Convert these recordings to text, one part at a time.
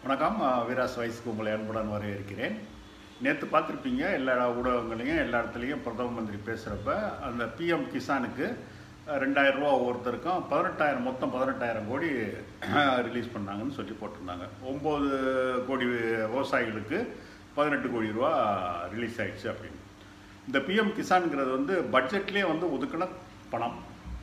வணக்கம் அஹ், வீராஸ் வயசுக்கு உங்களை அன்புடன் வரவேற்கிறேன் நேற்று பார்த்துருப்பீங்க எல்லா ஊடகங்களையும் எல்லா இடத்துலையும் பிரதம மந்திரி பேசுகிறப்ப அந்த பிஎம் கிசானுக்கு அஹ், ரெண்டாயிரம் ரூபா ஒவ்வொருத்தருக்கும் பதினெட்டாயிரம் மொத்தம் பதினெட்டாயிரம் கோடி ரிலீஸ் பண்ணாங்கன்னு சொல்லி போட்டிருந்தாங்க ஒம்பது கோடி விவசாயிகளுக்கு பதினெட்டு கோடி ரூபா ரிலீஸ் ஆயிடுச்சு அப்படின்னு இந்த பிஎம் கிசான்ங்கிறது வந்து பட்ஜெட்லேயே வந்து ஒதுக்கின பணம்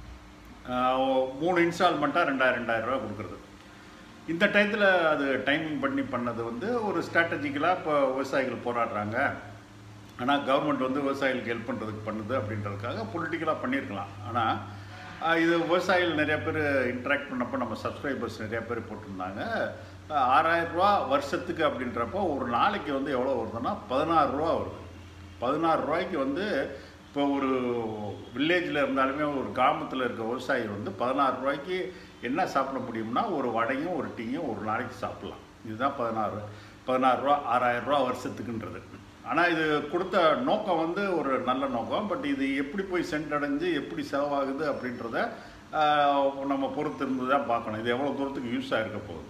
ஆஹ் மூணு இன்ஸ்டால்மெண்ட்டாக ரெண்டாயிரம் ரெண்டாயிரம் ரூபா கொடுக்குறது இந்த டயத்தில் அது டைமிங் பண்ணி பண்ணது வந்து ஒரு ஸ்ட்ராட்டஜிக்கலாக இப்போ விவசாயிகள் போராடுறாங்க ஆனால் கவர்மெண்ட் வந்து விவசாயிகளுக்கு ஹெல்ப் பண்ணுறதுக்கு பண்ணுது அப்படின்றதுக்காக பொலிட்டிக்கலாக பண்ணியிருக்கலாம் ஆனால் ஆஹ் இது விவசாயிகள் நிறைய பேர் இன்ட்ராக்ட் பண்ணப்போ நம்ம சப்ஸ்கிரைபர்ஸ் நிறைய பேர் போட்டிருந்தாங்க ஆஹ் ஆறாயிரம் ரூபா வருஷத்துக்கு அப்படின்றப்போ ஒரு நாளைக்கு வந்து எவ்வளோ வருதுன்னா பதினாறு ரூபா வருது பதினாறு ரூபாய்க்கு வந்து இப்போ ஒரு வில்லேஜில் இருந்தாலுமே ஒரு கிராமத்தில் இருக்க விவசாயி வந்து பதினாறு ரூபாய்க்கு என்ன சாப்பிட முடியும்னா ஒரு வடையும் ஒரு டீயும் ஒரு நாளைக்கு சாப்பிட்லாம் இதுதான் பதினாறு பதினாறு ரூபா ஆறாயிரம் ரூபா வருஷத்துக்குன்றது ஆனால் இது கொடுத்த நோக்கம் வந்து ஒரு நல்ல நோக்கம் பட் இது எப்படி போய் சென்றடைஞ்சு எப்படி செலவாகுது அப்படின்றத ஆஹ், நம்ம பொறுத்து இருந்து தான் பார்க்கணும் இது எவ்வளோ தூரத்துக்கு யூஸ் ஆகிருக்க போகுது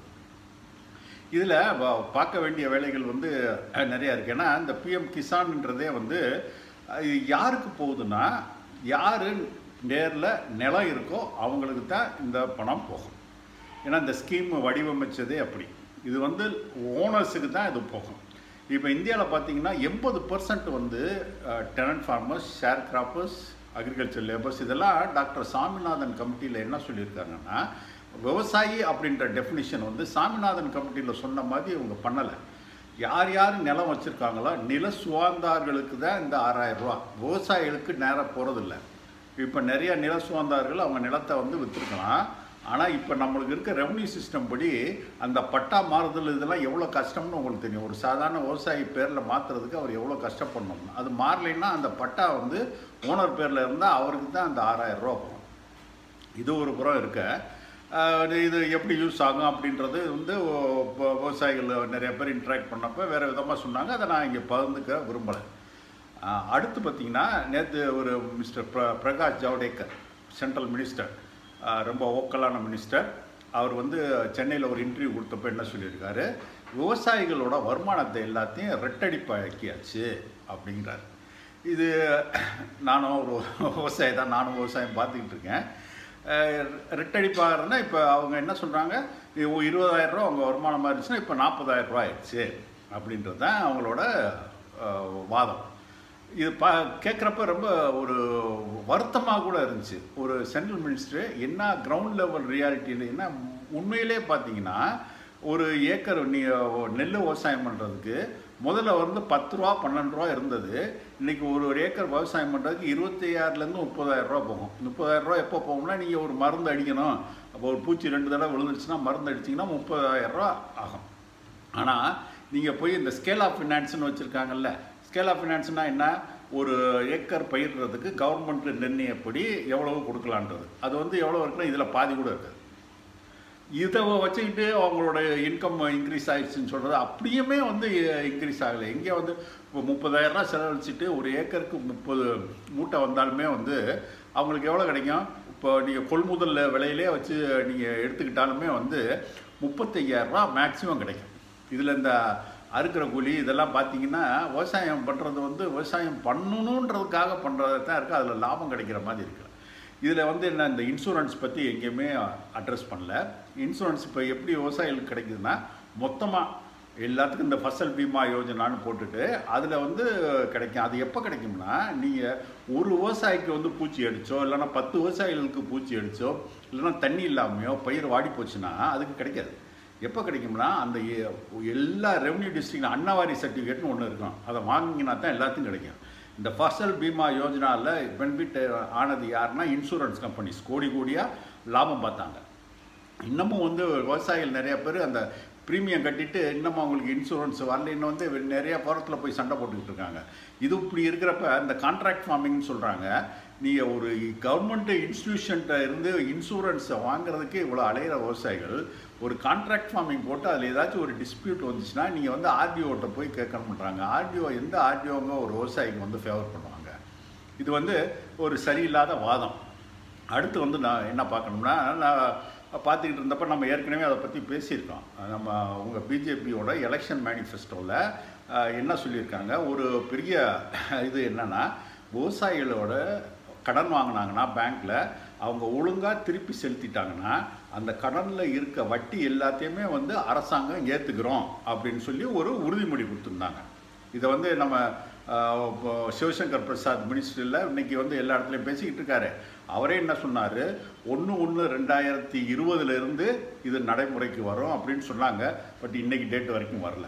இதில் பார்க்க வேண்டிய வேலைகள் வந்து அஹ், நிறையா இருக்குது ஏன்னா இந்த பிஎம் கிசான்ன்றதே வந்து அஹ், இது யாருக்கு போகுதுன்னா யார் நேரில் நிலம் இருக்கோ அவங்களுக்கு தான் இந்த பணம் போகும் ஏன்னா இந்த ஸ்கீம் வடிவமைச்சதே அப்படி இது வந்து ஓனர்ஸுக்கு தான் இது போகும் இப்போ இந்தியாவில் பார்த்தீங்கன்னா எண்பது பர்சன்ட் வந்து tenant farmers sharecroppers agriculture labours இதெல்லாம் டாக்டர் சாமிநாதன் கமிட்டியில் என்ன சொல்லியிருக்காங்கன்னா விவசாயி அப்படின்ற டெஃபினிஷன் வந்து சாமிநாதன் கமிட்டியில் சொன்ன மாதிரி இவங்க பண்ணலை யார் யார் நிலம் வச்சுருக்காங்களோ நில சுவாந்தார்களுக்கு தான் இந்த ஆறாயிரம் ரூபா விவசாயிகளுக்கு நேராக போகிறதில்ல இப்போ நிறைய நில சுவாந்தார்கள் அவங்க நிலத்தை வந்து விற்றுருக்கலாம் ஆனால் இப்போ நம்மளுக்கு இருக்க ரெவன்யூ சிஸ்டம் படி அந்த பட்டா மாறுதல் இதெல்லாம் எவ்வளோ கஷ்டம்னு உங்களுக்கு தெரியும் ஒரு சாதாரண விவசாயி பேரில் மாற்றுறதுக்கு அவர் எவ்வளோ கஷ்டப்படணும் அது மாறலைன்னா அந்த பட்டா வந்து ஓனர் பேரில் இருந்தால் அவருக்கு தான் அந்த ஆறாயிரம் ரூபா போகும் இது ஒரு புறம் இருக்க ஆஹ் இது எப்படி யூஸ் ஆகும் அப்படின்றது வந்து ஓ- இப்போ விவசாயிகள் நிறைய பேர் இன்ட்ராக்ட் பண்ணப்போ வேறு விதமாக சொன்னாங்க அதை நான் இங்கே பகிர்ந்துக்க விரும்பலை ஆஹ் அடுத்து பார்த்தீங்கன்னா நேற்று ஒரு மிஸ்டர் பிர பிரகாஷ் ஜவடேக்கர் சென்ட்ரல் மினிஸ்டர் ஆஹ் ரொம்ப ஓக்கலான மினிஸ்டர் அவர் வந்து சென்னையில் ஒரு இன்டர்வியூ கொடுத்தப்போ என்ன சொல்லியிருக்காரு விவசாயிகளோட வருமானத்தை எல்லாத்தையும் ரெட்டடிப்பாக்கியாச்சு அப்படிங்கிறார் இது நானும் ஒரு விவசாயி தான் நானும் விவசாயம் பார்த்துக்கிட்டு இருக்கேன் ரெட்டடிப்பாகிறதுனா இப்போ அவங்க என்ன சொல்கிறாங்க இருபதாயிரம் ரூபா அவங்க வருமானமாக இருந்துச்சுன்னா இப்போ நாற்பதாயிரம் ரூபா ஆயிடுச்சு அப்படின்றது தான் அவங்களோட அஹ், வாதம் இது பா கேட்குறப்ப ரொம்ப ஒரு வருத்தமாக கூட இருந்துச்சு ஒரு சென்ட்ரல் மினிஸ்டர் என்ன கிரவுண்ட் லெவல் ரியாலிட்டியில் என்ன உண்மையிலே பார்த்தீங்கன்னா ஒரு ஏக்கர் நீ நெல் விவசாயம் பண்ணுறதுக்கு முதல்ல வந்து பத்து ரூபா பன்னெண்டு ரூபா இருந்தது இன்னைக்கு ஒரு ஒரு ஏக்கர் விவசாயம் பண்ணுறதுக்கு இருபத்தையாயிரத்துலேருந்து முப்பதாயிரம் ரூபா போகும் முப்பதாயிரம் ரூபா எப்போ போகும்னா நீங்கள் ஒரு மருந்து அடிக்கணும் அப்போ ஒரு பூச்சி ரெண்டு தடவை விழுந்துருச்சுன்னா மருந்து அடிச்சிங்கன்னா முப்பதாயிரம் ரூபா ஆகும் ஆனால் நீங்கள் போய் இந்த ஸ்கேல் ஆஃப் ஃபினான்ஸ்னு வச்சுருக்காங்கல்ல ஸ்கேல் ஆஃப் ஃபினான்ஸ்னால் என்ன ஒரு ஏக்கர் பயிர்றதுக்கு கவர்மெண்ட் நிர்ணயப்படி எவ்வளவு கொடுக்கலான்றது அது வந்து எவ்வளோ இருக்குன்னா இதில் பாதி கூட இருக்காது இதை வச்சுக்கிட்டு அவங்களோட இன்கம் இன்க்ரீஸ் ஆயிடுச்சுன்னு சொல்கிறது அப்படியுமே வந்து இன்க்ரீஸ் ஆகலை எங்கே வந்து இப்போ முப்பதாயிரரூவா செலவழிச்சிட்டு ஒரு ஏக்கருக்கு முப்பது மூட்டை வந்தாலுமே வந்து அவங்களுக்கு எவ்வளோ கிடைக்கும் இப்போ நீங்கள் கொள்முதல் விலையிலே வச்சு நீங்கள் எடுத்துக்கிட்டாலுமே வந்து முப்பத்தையாயிரரூவா மேக்ஸிமம் கிடைக்கும் இதில் இந்த அறுக்கிற கூலி இதெல்லாம் பார்த்தீங்கன்னா விவசாயம் பண்ணுறது வந்து விவசாயம் பண்ணணுன்றதுக்காக பண்ணுறது தான் இருக்குது அதில் லாபம் கிடைக்கிற மாதிரி இருக்குது இதில் வந்து என்ன இந்த இன்சூரன்ஸ் பற்றி எங்கேயுமே அட்ரஸ் பண்ணல இன்சூரன்ஸ் இப்போ எப்படி விவசாயிகளுக்கு கிடைக்குதுன்னா மொத்தமாக எல்லாத்துக்கும் இந்த ஃபசல் பீமா யோஜனான்னு போட்டுட்டு அதில் வந்து கிடைக்கும் அது எப்போ கிடைக்கும்னா நீங்கள் ஒரு விவசாயிக்கு வந்து பூச்சி அடிச்சோ இல்லைன்னா பத்து விவசாயிகளுக்கு பூச்சி அடிச்சோ இல்லைன்னா தண்ணி இல்லாமையோ பயிர் வாடி போச்சுன்னா அதுக்கு கிடைக்காது எப்போ கிடைக்கும்னா அந்த எ- எல்லா ரெவன்யூ டிஸ்ட்ரிக்ட் அன்னவாரி சர்டிஃபிகேட்னு ஒன்று இருக்கும் அதை வாங்கினா தான் எல்லாத்துக்கும் கிடைக்கும் இந்த ஃபசல் பீமா யோஜனாவில் பெனிஃபிட் ஆனது யாருன்னா இன்சூரன்ஸ் கம்பெனிஸ் கோடி கோடியாக லாபம் பார்த்தாங்க இன்னமும் வந்து விவசாயிகள் நிறைய பேர் அந்த ப்ரீமியம் கட்டிட்டு இன்னமும் அவங்களுக்கு இன்சூரன்ஸ் வரலைன்னு வந்து நிறைய புறத்தில் போய் சண்டை போட்டுக்கிட்டு இருக்காங்க இது இப்படி இருக்கிறப்ப இந்த கான்ட்ராக்ட் ஃபார்மிங்னு சொல்கிறாங்க நீங்கள் ஒரு கவர்மெண்ட் இன்ஸ்டிடியூஷன்ட்ட இருந்து இன்சூரன்ஸை வாங்குறதுக்கு இவ்வளோ அலையிற விவசாயிகள் ஒரு கான்ட்ராக்ட் ஃபார்மிங் போட்டு அதில் ஏதாச்சும் ஒரு டிஸ்பியூட் வந்துச்சுன்னா நீங்கள் வந்து ஆர்டிஓட்ட போய் கேட்கணுன்றாங்க ஆர்டிஓ எந்த ஆர்டிஓங்க ஒரு விவசாயிக்கு வந்து ஃபேவர் பண்ணுவாங்க இது வந்து ஒரு சரியில்லாத வாதம் அடுத்து வந்து நான் என்ன பார்க்கணும்னா நான் பார்த்துக்கிட்டு இருந்தப்ப நம்ம ஏற்கனவே அதை பற்றி பேசியிருக்கோம் நம்ம உங்கள் பிஜேபியோட எலெக்ஷன் மேனிஃபெஸ்டோவில் என்ன சொல்லியிருக்காங்க ஒரு பெரிய இது என்னென்னா விவசாயிகளோட கடன் வாங்கினாங்கன்னா பேங்க்கில் அவங்க ஒழுங்காக திருப்பி செலுத்திட்டாங்கன்னா அந்த கடனில் இருக்க வட்டி எல்லாத்தையுமே வந்து அரசாங்கம் ஏற்றுக்கிறோம் அப்படின்னு சொல்லி ஒரு உறுதிமொழி கொடுத்துருந்தாங்க இதை வந்து நம்ம ஆஹ், இப்போ சிவசங்கர் பிரசாத் மினிஸ்ட்ரியில் இன்னைக்கு வந்து எல்லா இடத்துலையும் பேசிக்கிட்டு இருக்காரு அவரே என்ன சொன்னார் ஒன்று ஒன்று ரெண்டாயிரத்தி இருபதுலேருந்து இது நடைமுறைக்கு வரும் அப்படின்னு சொன்னாங்க பட் இன்னைக்கு டேட் வரைக்கும் வரல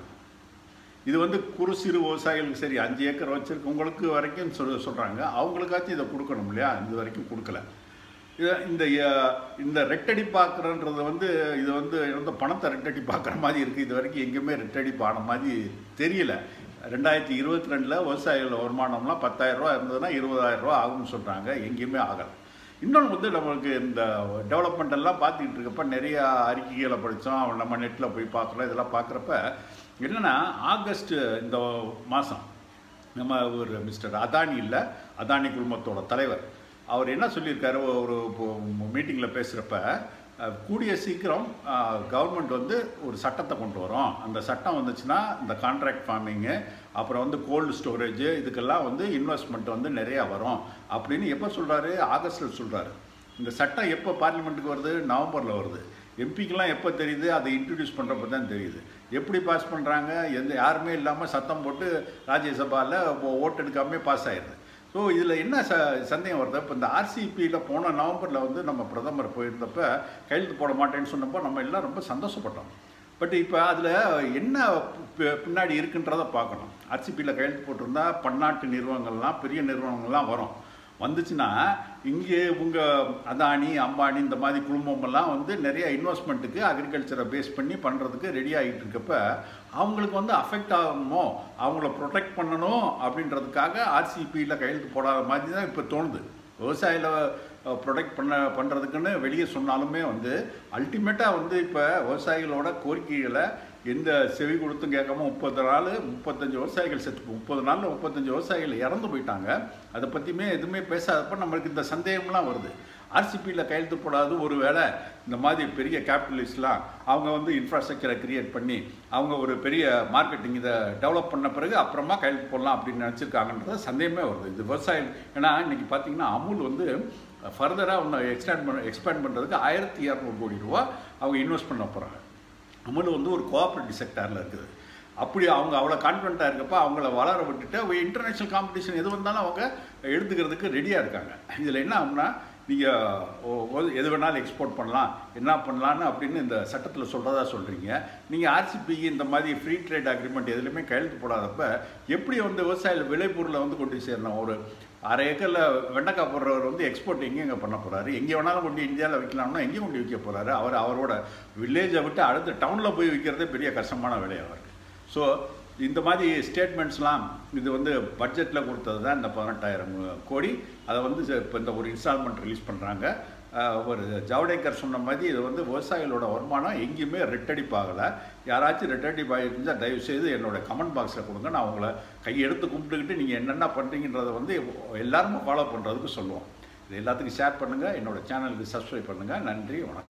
இது வந்து குறு சிறு விவசாயிகளுக்கு சரி அஞ்சு ஏக்கர் வச்சிருக்கவங்களுக்கு வரைக்கும் சொல் சொல்கிறாங்க அவங்களுக்காச்சும் இதை கொடுக்கணும் இல்லையா இது வரைக்கும் கொடுக்கல இது இந்த அஹ், இந்த ரெட்டடி பார்க்குறன்றது வந்து இது வந்து வந்து பணத்தை ரெட்டடி பார்க்குற மாதிரி இருக்குது இது வரைக்கும் எங்கேயுமே ரெட்டடி ஆன மாதிரி தெரியல ரெண்டாயிரத்தி இருபத்தி ரெண்டில் விவசாயிகள் வருமானம்லாம் பத்தாயிரம் ரூபா இருந்ததுன்னா இருபதாயிரம் ரூபா ஆகும்னு சொல்கிறாங்க எங்கேயுமே ஆகலை இன்னொன்று வந்து நம்மளுக்கு இந்த டெவலப்மெண்ட் எல்லாம் பார்த்துக்கிட்டு இருக்கப்ப நிறைய அறிக்கைகளை படித்தோம் நம்ம நெட்டில் போய் பார்க்குறோம் இதெல்லாம் பார்க்குறப்ப என்னென்னா ஆகஸ்ட் இந்த மாதம் நம்ம ஒரு மிஸ்டர் அதானி இல்லை அதானி குழுமத்தோட தலைவர் அவர் என்ன சொல்லியிருக்காரு ஒரு மீட்டிங்கில் பேசுகிறப்ப அஹ், கூடிய சீக்கிரம் கவர்மெண்ட் வந்து ஒரு சட்டத்தை கொண்டு வரும் அந்த சட்டம் வந்துச்சுன்னா இந்த கான்ட்ராக்ட் ஃபார்மிங்கு அப்புறம் வந்து கோல்டு ஸ்டோரேஜ் இதுக்கெல்லாம் வந்து இன்வெஸ்ட்மெண்ட் வந்து நிறையா வரும் அப்படின்னு எப்போ சொல்கிறாரு ஆகஸ்டில் சொல்கிறாரு இந்த சட்டம் எப்போ பார்லிமெண்ட்டுக்கு வருது நவம்பரில் வருது எம்பிக்கெலாம் எப்போ தெரியுது அதை இன்ட்ரடியூஸ் பண்ணுறப்ப தான் தெரியுது எப்படி பாஸ் பண்ணுறாங்க எந்த யாருமே இல்லாமல் சத்தம் போட்டு ராஜ்யசபாவில் ஓட்டு எடுக்காமே பாஸ் ஆயிடுது ஸோ இதில் என்ன ச சந்தேகம் வருது இப்போ இந்த ஆர்சிபியில் போன நவம்பரில் வந்து நம்ம பிரதமர் போயிருந்தப்ப கையெழுத்து போட மாட்டேன்னு சொன்னப்போ நம்ம எல்லாம் ரொம்ப சந்தோஷப்பட்டோம் பட் இப்போ அதில் என்ன பி- பின்னாடி இருக்குன்றதை பார்க்கணும் ஆர்சிபியில் கையெழுத்து போட்டிருந்தா பன்னாட்டு நிறுவனங்கள்லாம் பெரிய நிறுவனங்கள்லாம் வரும் வந்துச்சுன்னா இங்கே உங்க அதானி அம்பானி இந்த மாதிரி குழுமமெல்லாம் வந்து நிறைய இன்வெஸ்ட்மெண்ட்டுக்கு அக்ரிகல்ச்சரை பேஸ் பண்ணி பண்ணுறதுக்கு ரெடி ஆகிட்டு இருக்கப்ப அவங்களுக்கு வந்து அஃபெக்ட் ஆகணுமோ அவங்கள ப்ரொடெக்ட் பண்ணணும் அப்படின்றதுக்காக ஆர்சிபியில் கையெழுத்து போடாத மாதிரி தான் இப்போ தோணுது விவசாயில ப்ரொடெக்ட் பண்ண பண்ணுறதுக்குன்னு வெளியே சொன்னாலுமே வந்து அல்டிமேட்டாக வந்து இப்போ விவசாயிகளோட கோரிக்கைகளை எந்த செவி கொடுத்தும் கேட்காம முப்பது நாள் முப்பத்தஞ்சு விவசாயிகள் செத்து முப்பது நாளில் முப்பத்தஞ்சு விவசாயிகள் இறந்து போயிட்டாங்க அதை பற்றியுமே எதுவுமே பேசாதப்ப நம்மளுக்கு இந்த சந்தேகம்லாம் வருது ஆர்சிபியில் கையெழுத்து போடாது ஒரு வேளை இந்த மாதிரி பெரிய கேபிட்டலிஸ்ட்லாம் அவங்க வந்து இன்ஃப்ராஸ்ட்ரக்சரை கிரியேட் பண்ணி அவங்க ஒரு பெரிய மார்க்கெட்டிங் இதை டெவலப் பண்ண பிறகு அப்புறமா கையெழுத்து போடலாம் அப்படின்னு நினச்சிருக்காங்கன்றது சந்தேகமே வருது இது விவசாயம் ஏன்னா இன்னைக்கு பார்த்தீங்கன்னா அமுல் வந்து ஃபர்தராக ஒன்று எக்ஸ்டாண்ட் பண்ண எக்ஸ்பேண்ட் பண்ணுறதுக்கு ஆயிரத்தி இரநூறு கோடி ரூபா அவங்க இன்வெஸ்ட் பண்ண போகிறாங்க அமுல் வந்து ஒரு கோஆப்ரேட்டிவ் செக்டாரில் இருக்குது அப்படி அவங்க அவ்வளோ கான்ஃபிடண்ட்டாக இருக்கப்ப அவங்கள வளர விட்டுட்டு இன்டர்நேஷ்னல் காம்படிஷன் எது வந்தாலும் அவங்க எடுத்துக்கிறதுக்கு ரெடியாக இருக்காங்க இதில் என்ன ஆகும்னா நீங்கள் எது வேணாலும் எக்ஸ்போர்ட் பண்ணலாம் என்ன பண்ணலான்னு அப்படின்னு இந்த சட்டத்தில் சொல்கிறதா சொல்கிறீங்க நீங்கள் ஆர்சிபி இந்த மாதிரி ஃப்ரீ ட்ரேட் அக்ரிமெண்ட் எதுலையுமே கையெழுத்து போடாதப்ப எப்படி வந்து விவசாயிகள் விளைபொருளை வந்து கொண்டு போய் சேரணும் ஒரு அரை ஏக்கரில் வெண்டைக்காய் போடுறவர் வந்து எக்ஸ்போர்ட் எங்கெங்க பண்ண போகிறாரு எங்கே வேணாலும் கொண்டு இந்தியாவில் விற்கலாம்னா எங்கே கொண்டு விற்க போகிறாரு அவர் அவரோட வில்லேஜை விட்டு அடுத்த டவுனில் போய் விற்கிறதே பெரிய கஷ்டமான வேலையாக இருக்குது ஸோ இந்த மாதிரி ஸ்டேட்மெண்ட்ஸ்லாம் இது வந்து பட்ஜெட்டில் கொடுத்தது தான் இந்த பதினெட்டாயிரம் கோடி அதை வந்து இப்போ இந்த ஒரு இன்ஸ்டால்மெண்ட் ரிலீஸ் பண்ணுறாங்க ஒரு ஜவடேக்கர் சொன்ன மாதிரி இது வந்து விவசாயிகளோட வருமானம் எங்கேயுமே ரெட்டடிப்பாகலை யாராச்சும் ரெட்டடிப் ஆகிருந்தால் தயவுசெய்து என்னோட கமெண்ட் பாக்ஸில் கொடுங்க நான் உங்களை கையெடுத்து கும்பிட்டுக்கிட்டு நீங்கள் என்னென்ன பண்ணுறீங்கன்றதை வந்து எல்லாருமே ஃபாலோ பண்ணுறதுக்கு சொல்லுவோம் இது எல்லாத்துக்கும் ஷேர் பண்ணுங்கள் என்னோட சேனலுக்கு சப்ஸ்கிரைப் பண்ணுங்கள் நன்றி வணக்கம்